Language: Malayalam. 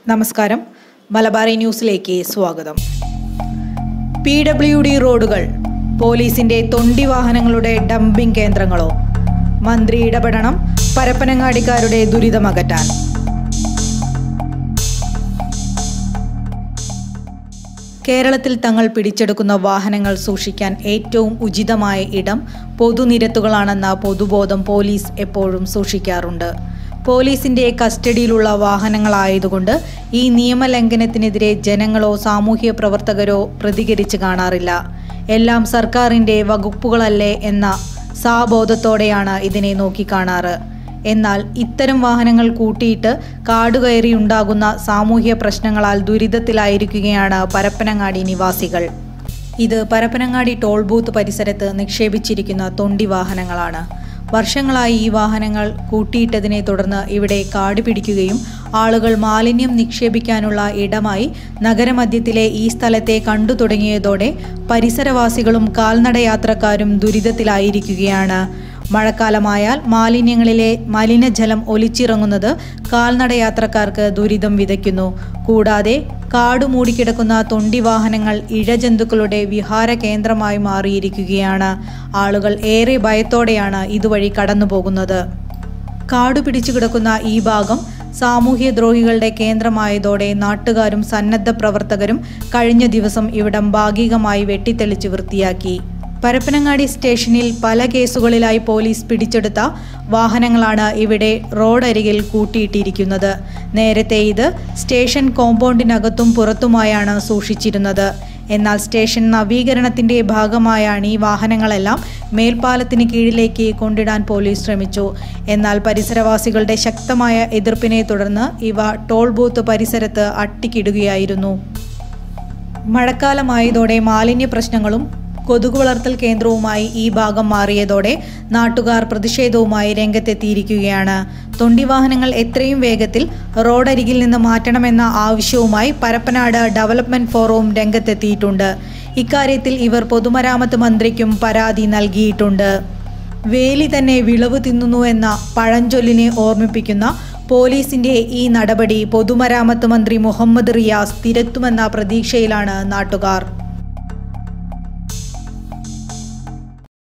നമസ്കാരം മലബാറി ന്യൂസിലേക്ക് സ്വാഗതം പി ഡബ്ല്യു ഡി റോഡുകൾ പോലീസിന്റെ തൊണ്ടി വാഹനങ്ങളുടെ ഡംപിംഗ് കേന്ദ്രങ്ങളോ മന്ത്രി ഇടപെടണം പരപ്പനങ്ങാടിക്കാരുടെ ദുരിതമകറ്റാൻ കേരളത്തിൽ തങ്ങൾ പിടിച്ചെടുക്കുന്ന വാഹനങ്ങൾ സൂക്ഷിക്കാൻ ഏറ്റവും ഉചിതമായ ഇടം പൊതുനിരത്തുകളാണെന്ന പൊതുബോധം പോലീസ് എപ്പോഴും സൂക്ഷിക്കാറുണ്ട് പോലീസിന്റെ കസ്റ്റഡിയിലുള്ള വാഹനങ്ങളായതുകൊണ്ട് ഈ നിയമലംഘനത്തിനെതിരെ ജനങ്ങളോ സാമൂഹ്യ പ്രവർത്തകരോ പ്രതികരിച്ച് കാണാറില്ല എല്ലാം സർക്കാരിന്റെ വകുപ്പുകളല്ലേ എന്ന സാബോധത്തോടെയാണ് ഇതിനെ നോക്കിക്കാണാറ് എന്നാൽ ഇത്തരം വാഹനങ്ങൾ കൂട്ടിയിട്ട് കാടുകയറി ഉണ്ടാകുന്ന സാമൂഹ്യ പ്രശ്നങ്ങളാൽ ദുരിതത്തിലായിരിക്കുകയാണ് പരപ്പനങ്ങാടി നിവാസികൾ ഇത് പരപ്പനങ്ങാടി ടോൾ ബൂത്ത് പരിസരത്ത് നിക്ഷേപിച്ചിരിക്കുന്ന തൊണ്ടി വാഹനങ്ങളാണ് വർഷങ്ങളായി ഈ വാഹനങ്ങൾ കൂട്ടിയിട്ടതിനെ തുടർന്ന് ഇവിടെ കാട് പിടിക്കുകയും ആളുകൾ മാലിന്യം നിക്ഷേപിക്കാനുള്ള ഇടമായി നഗരമധ്യത്തിലെ ഈ സ്ഥലത്തെ കണ്ടു തുടങ്ങിയതോടെ പരിസരവാസികളും കാൽനടയാത്രക്കാരും ദുരിതത്തിലായിരിക്കുകയാണ് മഴക്കാലമായാൽ മാലിന്യങ്ങളിലെ മലിനജലം ഒലിച്ചിറങ്ങുന്നത് കാൽനടയാത്രക്കാർക്ക് ദുരിതം വിതയ്ക്കുന്നു കൂടാതെ കാട് മൂടിക്കിടക്കുന്ന തൊണ്ടി വാഹനങ്ങൾ ഇഴജന്തുക്കളുടെ വിഹാര കേന്ദ്രമായി മാറിയിരിക്കുകയാണ് ആളുകൾ ഏറെ ഭയത്തോടെയാണ് ഇതുവഴി കടന്നുപോകുന്നത് കാടു പിടിച്ചു കിടക്കുന്ന ഈ ഭാഗം സാമൂഹ്യദ്രോഹികളുടെ കേന്ദ്രമായതോടെ നാട്ടുകാരും സന്നദ്ധ പ്രവർത്തകരും കഴിഞ്ഞ ദിവസം ഇവിടം ഭാഗികമായി വെട്ടിത്തെളിച്ച് വൃത്തിയാക്കി പരപ്പനങ്ങാടി സ്റ്റേഷനിൽ പല കേസുകളിലായി പോലീസ് പിടിച്ചെടുത്ത വാഹനങ്ങളാണ് ഇവിടെ റോഡരികിൽ കൂട്ടിയിട്ടിരിക്കുന്നത് നേരത്തെ ഇത് സ്റ്റേഷൻ കോമ്പൗണ്ടിനകത്തും പുറത്തുമായാണ് സൂക്ഷിച്ചിരുന്നത് എന്നാൽ സ്റ്റേഷൻ നവീകരണത്തിന്റെ ഭാഗമായാണ് ഈ വാഹനങ്ങളെല്ലാം മേൽപ്പാലത്തിന് കീഴിലേക്ക് കൊണ്ടിടാൻ പോലീസ് ശ്രമിച്ചു എന്നാൽ പരിസരവാസികളുടെ ശക്തമായ എതിർപ്പിനെ തുടർന്ന് ഇവ ടോൾ ബൂത്ത് പരിസരത്ത് അട്ടിക്കിടുകയായിരുന്നു മഴക്കാലമായതോടെ മാലിന്യ പ്രശ്നങ്ങളും കൊതുക് വളർത്തൽ കേന്ദ്രവുമായി ഈ ഭാഗം മാറിയതോടെ നാട്ടുകാർ പ്രതിഷേധവുമായി രംഗത്തെത്തിയിരിക്കുകയാണ് തൊണ്ടി വാഹനങ്ങൾ എത്രയും വേഗത്തിൽ റോഡരികിൽ നിന്ന് മാറ്റണമെന്ന ആവശ്യവുമായി പരപ്പനാട് ഡെവലപ്മെന്റ് ഫോറവും രംഗത്തെത്തിയിട്ടുണ്ട് ഇക്കാര്യത്തിൽ ഇവർ പൊതുമരാമത്ത് മന്ത്രിക്കും പരാതി നൽകിയിട്ടുണ്ട് വേലി തന്നെ വിളവ് തിന്നുന്നു എന്ന പഴഞ്ചൊല്ലിനെ ഓർമ്മിപ്പിക്കുന്ന പോലീസിന്റെ ഈ നടപടി പൊതുമരാമത്ത് മന്ത്രി മുഹമ്മദ് റിയാസ് തിരുത്തുമെന്ന പ്രതീക്ഷയിലാണ് നാട്ടുകാർ